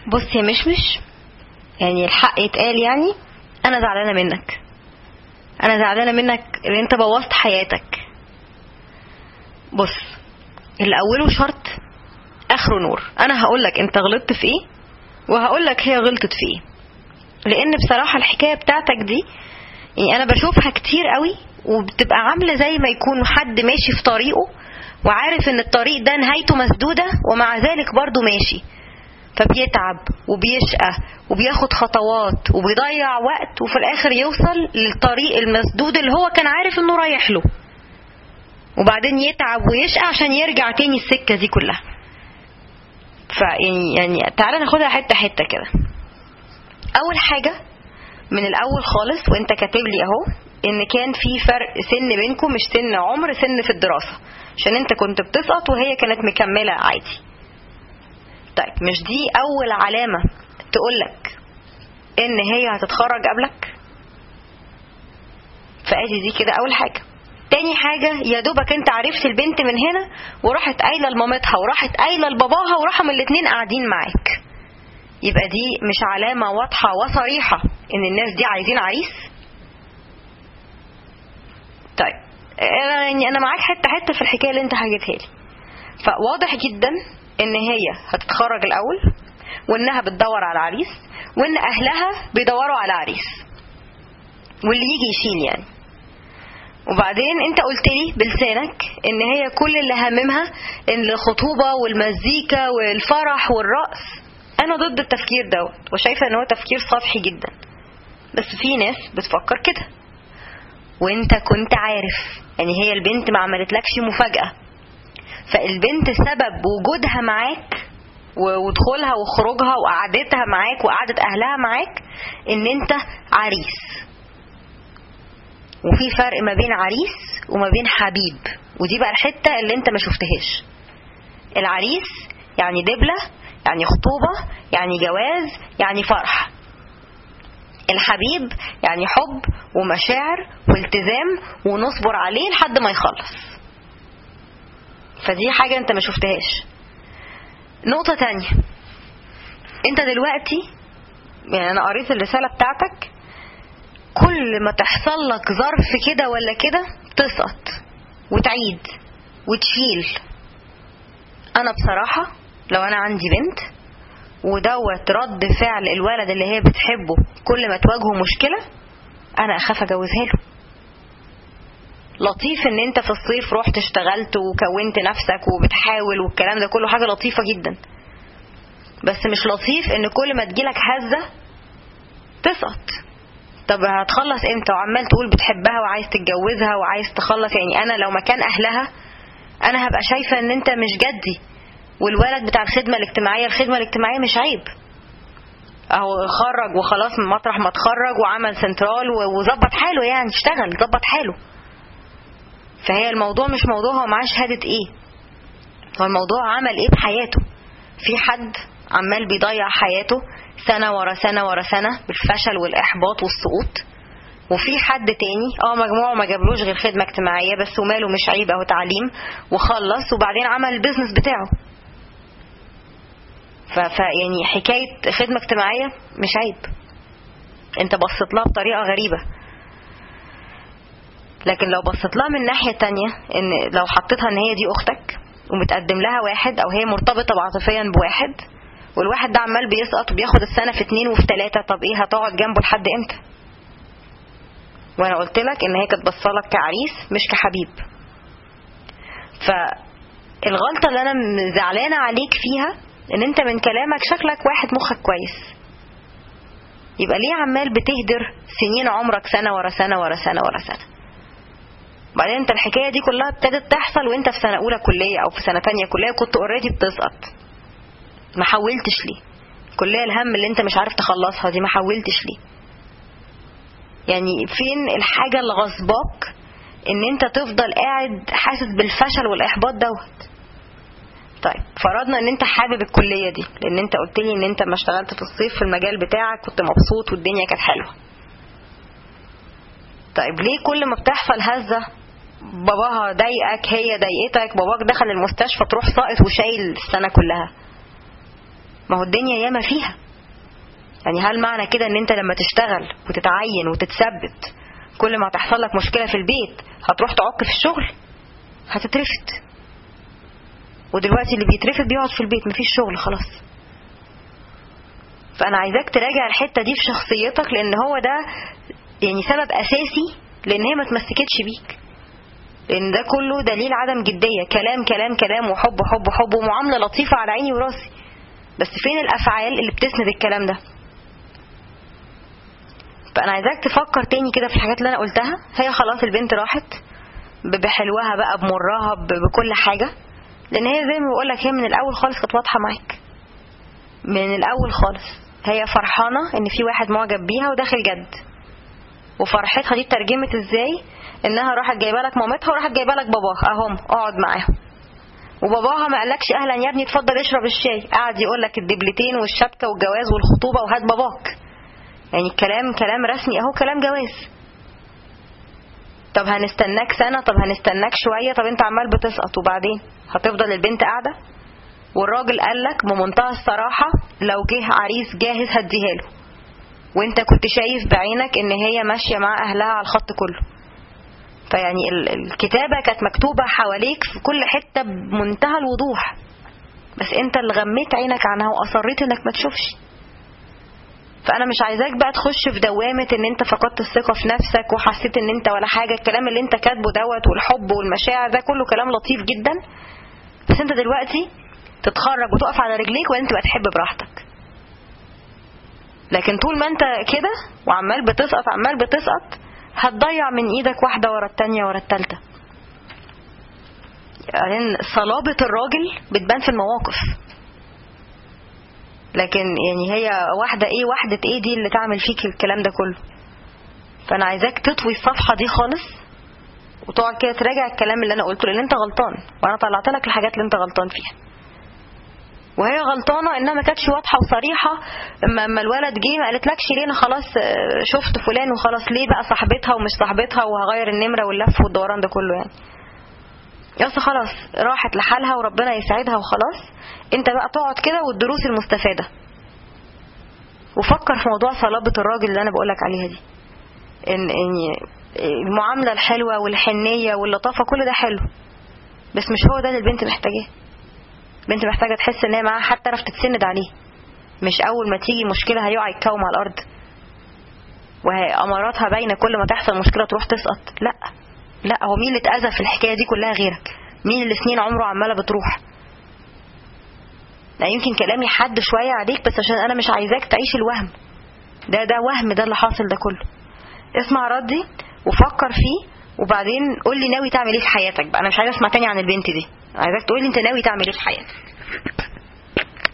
بص يا مشمش يعني الحق يتقال يعني انا زعلانه منك انا زعلانه منك ان انت بوظت حياتك بص اللي اوله شرط اخره نور انا هقولك انت غلطت في ايه وهقولك هي غلطت في ايه لان بصراحه الحكايه بتاعتك دي يعني انا بشوفها كتير قوي وبتبقى عامله زي ما يكون حد ماشي في طريقه وعارف ان الطريق ده نهايته مسدوده ومع ذلك برضه ماشي فبيتعب وبيشقى وبياخد خطوات وبيضيع وقت وفي الاخر يوصل للطريق المسدود اللي هو كان عارف انه رايح له وبعدين يتعب ويشقى عشان يرجع تاني السكة دي كلها فيعني يعني تعالى ناخدها حتة حتة كده أول حاجة من الأول خالص وأنت كاتب لي أهو إن كان في فرق سن بينكم مش سن عمر سن في الدراسة عشان أنت كنت بتسقط وهي كانت مكملة عادي طيب مش دي أول علامة تقولك إن هي هتتخرج قبلك فادي دي كده أول حاجة تاني حاجة يا دوبك انت عرفت البنت من هنا وراحت قايلة لمامتها وراحت قايلة لباباها وراحوا من الاتنين قاعدين معاك يبقى دي مش علامة واضحة وصريحة ان الناس دي عايزين عريس طيب انا يعني انا معاك حتة حتة في الحكاية اللي انت حكيتها لي فواضح جدا ان هي هتتخرج الاول وانها بتدور على عريس وان اهلها بيدوروا على عريس واللي يجي يشيل يعني وبعدين انت قلت لي بلسانك ان هي كل اللي هممها ان الخطوبة والمزيكا والفرح والرقص انا ضد التفكير دوت وشايفة ان هو تفكير سطحي جدا بس في ناس بتفكر كده وانت كنت عارف يعني هي البنت ما عملتلكش مفاجأة فالبنت سبب وجودها معاك ودخولها وخروجها وقعدتها معاك وقعدة اهلها معاك ان انت عريس وفي فرق ما بين عريس وما بين حبيب ودي بقى الحتة اللي انت ما شفتهاش العريس يعني دبلة يعني خطوبة يعني جواز يعني فرح الحبيب يعني حب ومشاعر والتزام ونصبر عليه لحد ما يخلص فدي حاجة انت ما شفتهاش نقطة تانية انت دلوقتي يعني انا قريت الرسالة بتاعتك كل ما تحصل لك ظرف كده ولا كده تسقط وتعيد وتشيل انا بصراحة لو انا عندي بنت ودوت رد فعل الولد اللي هي بتحبه كل ما تواجهه مشكلة انا اخاف اجوزها له لطيف ان انت في الصيف رحت اشتغلت وكونت نفسك وبتحاول والكلام ده كله حاجة لطيفة جدا بس مش لطيف ان كل ما تجيلك هزة تسقط طب هتخلص امتى وعمال تقول بتحبها وعايز تتجوزها وعايز تخلص يعني انا لو مكان اهلها انا هبقى شايفة ان انت مش جدي والولد بتاع الخدمة الاجتماعية الخدمة الاجتماعية مش عيب اهو خرج وخلاص من مطرح ما اتخرج وعمل سنترال وظبط حاله يعني اشتغل ظبط حاله فهي الموضوع مش موضوع هو معاه شهادة ايه هو الموضوع عمل ايه بحياته في حد عمال بيضيع حياته سنة ورا سنة ورا سنة بالفشل والإحباط والسقوط وفي حد تاني اه مجموعه ما جابلوش غير خدمة اجتماعية بس وماله مش عيب اهو تعليم وخلص وبعدين عمل البيزنس بتاعه ف يعني حكاية خدمة اجتماعية مش عيب انت بصيت لها بطريقة غريبة لكن لو بصيت لها من ناحية تانية ان لو حطيتها ان هي دي اختك ومتقدم لها واحد او هي مرتبطة عاطفيا بواحد والواحد ده عمال بيسقط وبياخد السنة في اتنين وفي تلاتة طب ايه هتقعد جنبه لحد امتى وانا قلت لك ان هي كانت بصلك كعريس مش كحبيب فالغلطة اللي انا زعلانة عليك فيها ان انت من كلامك شكلك واحد مخك كويس يبقى ليه عمال بتهدر سنين عمرك سنة ورا سنة ورا سنة ورا سنة بعدين انت الحكاية دي كلها ابتدت تحصل وانت في سنة اولى كلية او في سنة تانية كلية كنت اوريدي بتسقط ما حاولتش ليه كلية الهم اللي انت مش عارف تخلصها دي ما حاولتش ليه يعني فين الحاجة اللي غصباك ان انت تفضل قاعد حاسس بالفشل والاحباط دوت طيب فرضنا ان انت حابب الكلية دي لان انت قلت لي ان انت ما اشتغلت في الصيف في المجال بتاعك كنت مبسوط والدنيا كانت حلوة طيب ليه كل ما بتحصل هزة باباها ضايقك هي ضايقتك باباك دخل المستشفى تروح ساقط وشايل السنة كلها ما هو الدنيا ياما فيها يعني هل معنى كده ان انت لما تشتغل وتتعين وتتثبت كل ما تحصل لك مشكله في البيت هتروح تعك في الشغل هتترفد ودلوقتي اللي بيترفد بيقعد في البيت مفيش شغل خلاص فانا عايزاك تراجع الحته دي في شخصيتك لان هو ده يعني سبب اساسي لان هي ما تمسكتش بيك لان ده كله دليل عدم جديه كلام كلام كلام وحب حب حب ومعامله لطيفه على عيني وراسي بس فين الافعال اللي بتسند الكلام ده فانا عايزاك تفكر تاني كده في الحاجات اللي انا قلتها هي خلاص البنت راحت بحلوها بقى بمرها بكل حاجه لان هي زي ما بقول لك هي من الاول خالص كانت واضحه معاك من الاول خالص هي فرحانه ان في واحد معجب بيها وداخل جد وفرحتها دي اترجمت ازاي انها راحت جايبه لك مامتها وراحت جايبه لك باباها اهم اقعد معاهم وباباها ما قالكش اهلا يا ابني اتفضل اشرب الشاي قعد يقول لك الدبلتين والشبكه والجواز والخطوبه وهات باباك يعني الكلام كلام رسمي اهو كلام جواز طب هنستناك سنه طب هنستناك شويه طب انت عمال بتسقط وبعدين هتفضل البنت قاعده والراجل قال لك بمنتهى الصراحه لو جه عريس جاهز هديها له وانت كنت شايف بعينك ان هي ماشيه مع اهلها على الخط كله فيعني الكتابه كانت مكتوبه حواليك في كل حته بمنتهى الوضوح بس انت اللي غميت عينك عنها واصريت انك ما تشوفش فانا مش عايزاك بقى تخش في دوامه ان انت فقدت الثقه في نفسك وحسيت ان انت ولا حاجه الكلام اللي انت كاتبه دوت والحب والمشاعر ده كله كلام لطيف جدا بس انت دلوقتي تتخرج وتقف على رجليك وانت بقى تحب براحتك لكن طول ما انت كده وعمال بتسقط عمال بتسقط هتضيع من ايدك واحده ورا التانية ورا التالتة يعني صلابة الراجل بتبان في المواقف لكن يعني هي واحدة ايه واحدة ايه دي اللي تعمل فيك الكلام ده كله فانا عايزاك تطوي الصفحة دي خالص وتقعد كده تراجع الكلام اللي انا قلته لان انت غلطان وانا طلعت لك الحاجات اللي انت غلطان فيها وهي غلطانه انها ما كانتش واضحه وصريحه اما الولد جه ما قالتلكش ليه انا خلاص شفت فلان وخلاص ليه بقى صاحبتها ومش صاحبتها وهغير النمره واللف والدوران ده كله يعني يس خلاص راحت لحالها وربنا يساعدها وخلاص انت بقى تقعد كده والدروس المستفاده وفكر في موضوع صلابه الراجل اللي انا بقولك عليها دي ان ان المعامله الحلوه والحنيه واللطافه كل ده حلو بس مش هو ده اللي البنت محتاجاه بنت محتاجه تحس ان هي معاها حد تعرف تتسند عليه مش اول ما تيجي مشكله هيقع يتكوم على الارض وهي اماراتها باينه كل ما تحصل مشكله تروح تسقط لا لا هو مين اللي اتاذى في الحكايه دي كلها غيرك مين اللي سنين عمره عماله بتروح لا يمكن كلامي حد شويه عليك بس عشان انا مش عايزاك تعيش الوهم ده ده وهم ده اللي حاصل ده كله اسمع ردي وفكر فيه وبعدين قول لي ناوي تعمل ايه في حياتك بقى انا مش عايزه اسمع تاني عن البنت دي عايزاك تقول لي انت ناوي تعمل ايه في حياتك